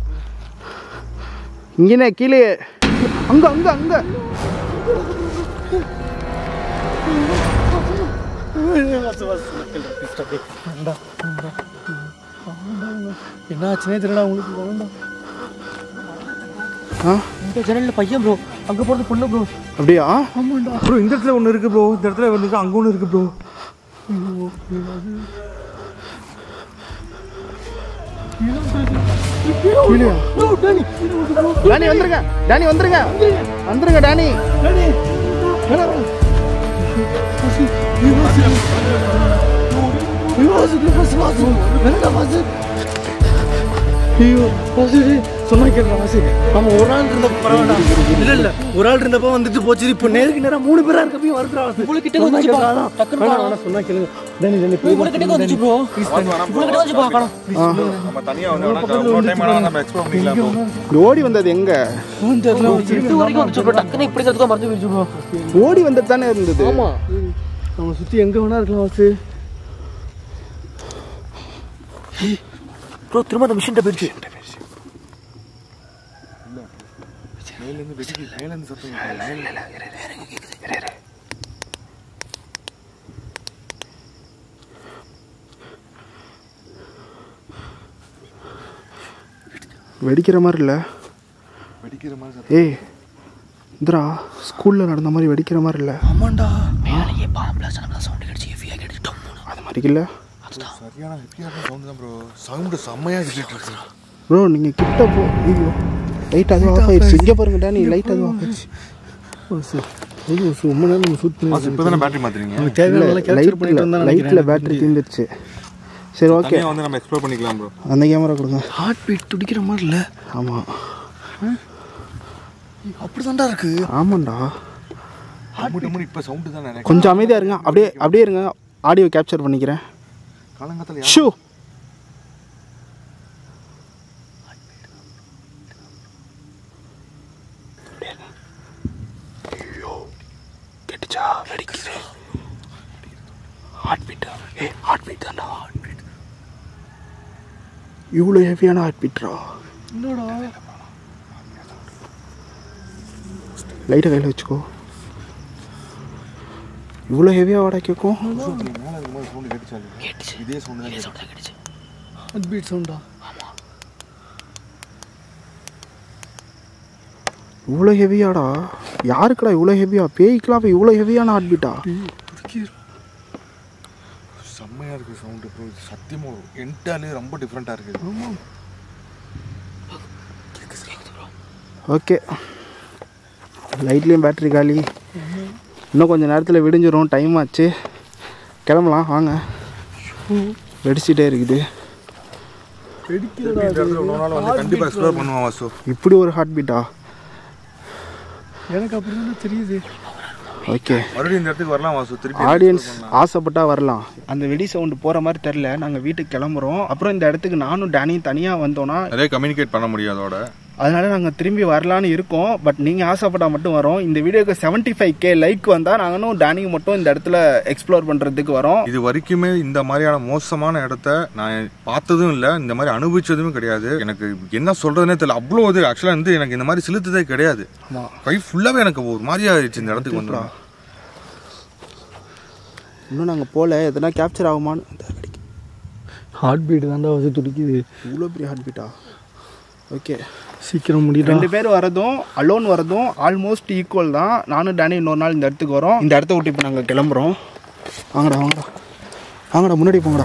இங்கேனே கீழே அங்க அங்க அங்க என்ன ஆச்சுனே தெரியல உங்களுக்கு வேண்டாம் ஆ இந்த ஜன்னலில் பையன் ப்ரோ அங்கே போகிறது பொண்ணு ப்ரோ அப்படியா ப்ரோ இந்த இடத்துல ஒன்று இருக்கு ப்ரோ இந்த இடத்துல ஒன்று இருக்கு அங்கே ஒன்று இருக்கு ப்ரோ கீழேயா? டேனி வந்துருங்க டேனி வந்துருங்க வந்துருங்க டேனி ஐயோ வாசு சொன்னா கேட்குறா வாசு நம்ம ஒரு ஆள் இருந்த பரவாயில்ல இல்ல இல்ல ஒரு ஆள் இருந்தப்ப வந்துட்டு போச்சு இப்போ நேருக்கு நேரம் மூணு பேரா இருக்கப்பயும் வருதுடா வாசு இவ்வளவு கிட்ட சொன்னா வந்துச்சு பா. கேட்கறா, அதான். டக்குன்னு வேணாம், பா. வேணாம், சொன்னா கேளுங்க டேனி டேனி போய் இவ்வளோ கிட்ட வந்துச்சு ப்ரோ இவ்வளோ கிட்ட வந்துச்சு பார்க்கலாம் நம்ம தனியாக வந்து வேணா இன்னொரு டைம் வேணா நம்ம எக்ஸ்ப்ளோர் பண்ணிக்கலாம் ப்ரோ இங்க ஓடி வந்தது எங்க இது வரைக்கும் வந்துச்சு ப்ரோ டக்குன்னு இப்படி இருக்கிறதுக்கு மறந்து போயிடுச்சு ப்ரோ ஓடி வந்தது தானே இருந்தது ஆமா நம்ம சுத்தி எங்க வேணா இருக்கலாம் வாசு ப்ரோ திரும்ப அந்த மிஷின் போயிடுச்சு வெடிக்கிற மாதிரி இல்லை வெடிக்கிற மாதிரி ஏய் இந்திரா ஸ்கூலில் நடந்த மாதிரி வெடிக்கிற மாதிரி இல்லை மேலேயே பாம்புல சனம்லாம் சவுண்ட் கிடைச்சி ஹெவியாக கிடைச்சி டம்முன்னு அது மாதிரி இல்லை சரியான ஹெப்பியான சவுண்ட் தான் ப்ரோ சவுண்டு செம்மையாக கேட்டுட்டு இருக்கு ப்ரோ நீங்கள் கிட்ட போ ஐயோ லைட் அதுவும் ஆஃப் ஆயிடுச்சு இங்கே பாருங்க டேனி லைட் அதுவும் ஆஃப் ஆயிடுச்சு வாசு ஐயோ வாசு ரொம்ப நேரம் நம்ம ஷூட் பண்ணி இப்போ தானே பேட்டரி மாத்துறீங்க நமக்கு தேவையான கேப்சர் பண்ணிட்டு வந்தா லைட்டில் பேட்டரி தீர்ந்துருச்சு சரி ஓகே தனியாக வந்து நம்ம எக்ஸ்ப்ளோர் பண்ணிக்கலாம் ப்ரோ அந்த கேமரா கொடுங்க ஹார்ட் பீட் துடிக்கிற மாதிரி இல்ல ஆமாம் அப்படிதான்டா இருக்கு ஆமாண்டா டம்மு டம்மு இப்போ சவுண்டு தான் நினைக்கிறேன் கொஞ்சம் அமைதியாக இருங்க அப்படியே அப்படியே இருங்க ஆடியோ கேப்சர் பண்ணிக்கிறேன் காலங்கத்தில் ஷூ கெட்டுச்சா வெடிக்குது ஹார்ட் பீட்டா ஏ ஹார்ட் பீட் தான்டா ஹார்ட் பீட் இவ்வளோ ஹெவியான ஹார்ட் பீட்ரா லைட்டை கையில் வச்சுக்கோ இவ்வளோ ஹெவியாக வாடா கேட்கும் மேலே இருக்கும்போது சவுண்டு கேட்டுச்சாரு இதே சவுண்டு தான் கேட்டுச்சு ஹார்ட் பீட் சவுண்டா இவ்வளோ ஹெவியாடா யாருக்குடா இவ்வளோ ஹெவியா பேய்க்கெலாம் இப்போ இவ்வளோ ஹெவியான ஹார்ட் பீட்டா செம்மையாக இருக்குது சவுண்டு ப்ரோ சத்தியமாக என்டாலே ரொம்ப டிஃப்ரெண்ட்டாக இருக்குது ஓகே லைட்லேயும் பேட்டரி காலி இன்னும் கொஞ்சம் நேரத்தில் விடிஞ்சிரும் டைம் ஆச்சு கிளம்பலாம் வாங்க வெடிச்சிட்டே இருக்குது இன்னொரு நாள் வந்து கண்டிப்பாக எக்ஸ்ப்ளோர் பண்ணுவான் வாசு இப்படி ஒரு ஹார்ட் பீட்டா எனக்கு அப்படிதான் தெரியுது ஓகே மறுபடியும் இந்த இடத்துக்கு வரலாம் வாசு திருப்பி ஆடியன்ஸ் ஆசைப்பட்டா வரலாம் அந்த வெடி சவுண்டு போகிற மாதிரி தெரில நாங்கள் வீட்டுக்கு கிளம்புறோம் அப்புறம் இந்த இடத்துக்கு நானும் டேனியும் தனியாக வந்தோன்னா நிறைய கம்யூனிகேட் பண்ண முடியும் அதோட அதனால நாங்கள் திரும்பி வரலான்னு இருக்கோம் பட் நீங்கள் ஆசைப்பட்டா மட்டும் வரோம் இந்த வீடியோக்கு செவன்ட்டி ஃபைவ் கே லைக் வந்தால் நாங்களும் டேனியும் மட்டும் இந்த இடத்துல எக்ஸ்ப்ளோர் பண்ணுறதுக்கு வரோம் இது வரைக்குமே இந்த மாதிரியான மோசமான இடத்த நான் பார்த்ததும் இல்லை இந்த மாதிரி அனுபவிச்சதும் கிடையாது எனக்கு என்ன சொல்றதுனே தெரியல அவ்வளோ இது ஆக்சுவலாக வந்து எனக்கு இந்த மாதிரி செலுத்ததே கிடையாது ஆமாம் கை ஃபுல்லாகவே எனக்கு ஒரு மாதிரியா ஆயிடுச்சு இந்த இடத்துக்கு வந்து இன்னும் நாங்கள் போகல எதனா கேப்சர் ஆகுமான்னு ஹார்ட் பீட் தான்டா வச்சு துடிக்குது இவ்வளோ பெரிய ஹார்ட் பீட்டா ஓகே சீக்கிரம் முடியல ரெண்டு பேர் வரதும் அலோன் வரதும் ஆல்மோஸ்ட் ஈக்குவல் தான் நானும் டேனி இன்னொரு நாள் இந்த இடத்துக்கு வரோம் இந்த இடத்த விட்டு இப்போ நாங்கள் கிளம்புறோம் வாங்கடா வாங்கடா வாங்கடா முன்னாடி போங்கடா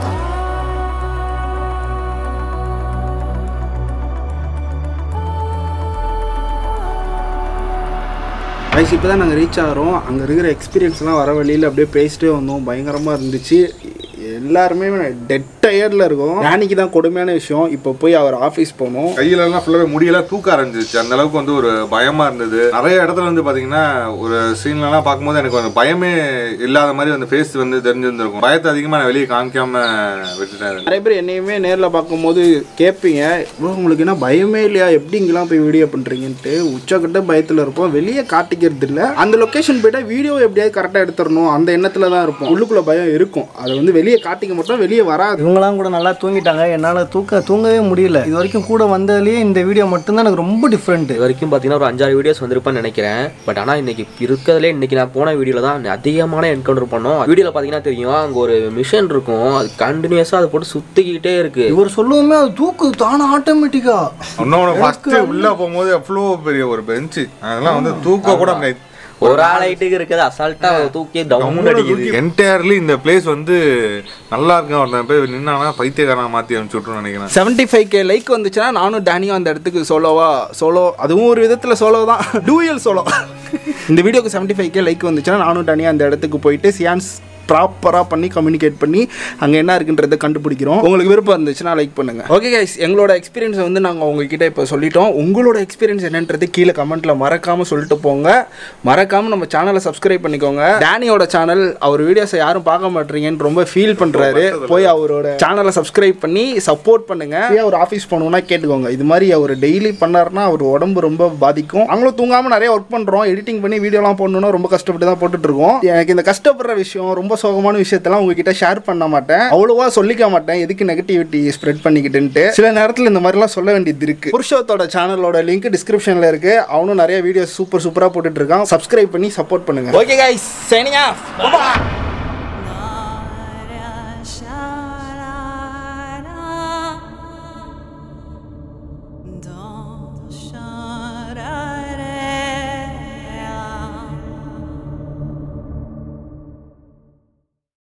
ரைஸ் இப்போ தான் நாங்கள் ரீச் ஆகிறோம் அங்கே இருக்கிற எக்ஸ்பீரியன்ஸ்லாம் வர வழியில் அப்படியே பேசிட்டே வந்தோம் பயங்கரமாக இருந்துச்சு எல்லாருமே டெட் டயர்டில் இருக்கோம் டேனிக்கு தான் கொடுமையான விஷயம் இப்போ போய் அவர் ஆஃபீஸ் போகணும் கையில எல்லாம் ஃபுல்லாவே முடியெல்லாம் தூக்க ஆரம்பிச்சிருச்சு அந்த அளவுக்கு வந்து ஒரு பயமா இருந்தது நிறைய இடத்துல வந்து பாத்தீங்கன்னா ஒரு சீன்லாம் பார்க்கும்போது எனக்கு வந்து பயமே இல்லாத மாதிரி அந்த ஃபேஸ் வந்து தெரிஞ்சிருந்திருக்கும் பயத்தை அதிகமா நான் வெளியே காமிக்காம விட்டுட்டேன் நிறைய பேர் என்னையுமே நேரில் பார்க்கும்போது கேட்பீங்க "bro, உங்களுக்கு என்ன பயமே இல்லையா எப்படி இங்கெல்லாம் போய் வீடியோ பண்ணுறீங்கன்ட்டு உச்சக்கட்ட பயத்தில் இருப்போம் வெளியே காட்டிக்கிறது இல்லை அந்த லொக்கேஷன் போயிட்டா வீடியோ எப்படியாவது கரெக்டாக எடுத்துடணும் அந்த எண்ணத்தில் தான் இருப்போம் உள்ளுக்குள்ளே பயம் இருக்கும் அதை வந்து வெளியே காட்டிக்க மட்டும் வெளியே வராது இவங்களாம் கூட நல்லா தூங்கிட்டாங்க என்னால் தூக்க தூங்கவே முடியல இது வரைக்கும் கூட வந்ததுலேயே இந்த வீடியோ மட்டும்தான் எனக்கு ரொம்ப டிஃப்ரெண்ட்டு இது வரைக்கும் பார்த்தீங்கன்னா ஒரு அஞ்சாறு வீடியோஸ் வந்திருப்பேன்னு நினைக்கிறேன் பட் ஆனால் இன்னைக்கு இருக்கிறதுலே இன்னைக்கு நான் போன வீடியோவில் தான் அதிகமான என்கவுண்டர் பண்ணோம் வீடியோவில் பார்த்தீங்கன்னா தெரியும் அங்கே ஒரு மிஷின் இருக்கும் அது கண்டினியூஸாக அதை போட்டு சுற்றிக்கிட்டே இருக்கு இவர் சொல்லவுமே அது தூக்கு தானே ஆட்டோமேட்டிக்கா இன்னொன்று ஃபர்ஸ்ட் உள்ள போகும்போது அவ்வளோ பெரிய ஒரு பெஞ்சு அதெல்லாம் வந்து தூக்க கூட முடியாது ஒரு ஆள் ஹைட்டுக்கு இருக்குது அசால்ட்டாக தூக்கி டவுன் அடிக்குது என்டையர்லி இந்த பிளேஸ் வந்து நல்லா இருக்கு ஒருத்தன் போய் நின்னானா பைத்தியக்காரனா மாத்தி அனுப்பிச்சு விட்டுருன்னு நினைக்கிறேன் செவன்ட்டி ஃபைவ் கே லைக் வந்துச்சுன்னா நானும் டேனியும் அந்த இடத்துக்கு சோலோவா சோலோ அதுவும் ஒரு விதத்தில் சோலோ தான் டூயல் சோலோ இந்த வீடியோக்கு செவன்ட்டி ஃபைவ் கே லைக் வந்துச்சுன்னா நானும் டேனியும் அந்த இடத்துக்கு போயிட்டு சியான்ஸ் ப்ராப்பராக பண்ணி கம்யூனிகேட் பண்ணி அங்கே என்ன இருக்குன்றதை கண்டுபிடிக்கிறோம் உங்களுக்கு விருப்பம் இருந்துச்சுன்னா லைக் பண்ணுங்க ஓகே கைஸ் எங்களோட எக்ஸ்பீரியன்ஸை வந்து நாங்கள் உங்ககிட்ட இப்போ சொல்லிட்டோம் உங்களோட எக்ஸ்பீரியன்ஸ் என்னன்றது கீழே கமெண்ட்டில் மறக்காமல் சொல்லிட்டு போங்க மறக்காமல் நம்ம சேனலை சப்ஸ்கிரைப் பண்ணிக்கோங்க டேனியோட சேனல் அவர் வீடியோஸை யாரும் பார்க்க மாட்டீங்கன்னு ரொம்ப ஃபீல் பண்ணுறாரு போய் அவரோட சேனலை சப்ஸ்கிரைப் பண்ணி சப்போர்ட் பண்ணுங்க ஏன் அவர் ஆஃபீஸ் போகணுன்னா கேட்டுக்கோங்க இது மாதிரி அவர் டெய்லி பண்ணாருன்னா அவர் உடம்பு ரொம்ப பாதிக்கும் அவங்களும் தூங்காமல் நிறைய ஒர்க் பண்ணுறோம் எடிட்டிங் பண்ணி வீடியோலாம் போடணும்னா ரொம்ப கஷ்டப்பட்டு தான் போட்டுட்டு இருக்கோம் எனக்கு இந்த கஷ்டப்படுற விஷயம் ரொம்ப சோகமான விஷயத்தெல்லாம் உங்ககிட்ட ஷேர் பண்ண மாட்டேன் அவ்வளோவா சொல்லிக்க மாட்டேன் எதுக்கு நெகட்டிவிட்டி ஸ்ப்ரெட் பண்ணிக்கிட்டுன்ட்டு சில நேரத்தில் இந்த மாதிரிலாம் சொல்ல வேண்டியது இருக்கு புருஷோத்தோட சேனலோட லிங்க் டிஸ்கிரிப்ஷனில் இருக்கு அவனும் நிறைய வீடியோஸ் சூப்பர் சூப்பராக போட்டுட்டு இருக்கான் சப்ஸ்கிரைப் பண்ணி சப்போர்ட் பண்ணுங்க ஓகே கைஸ் சைனிங் ஆஃப்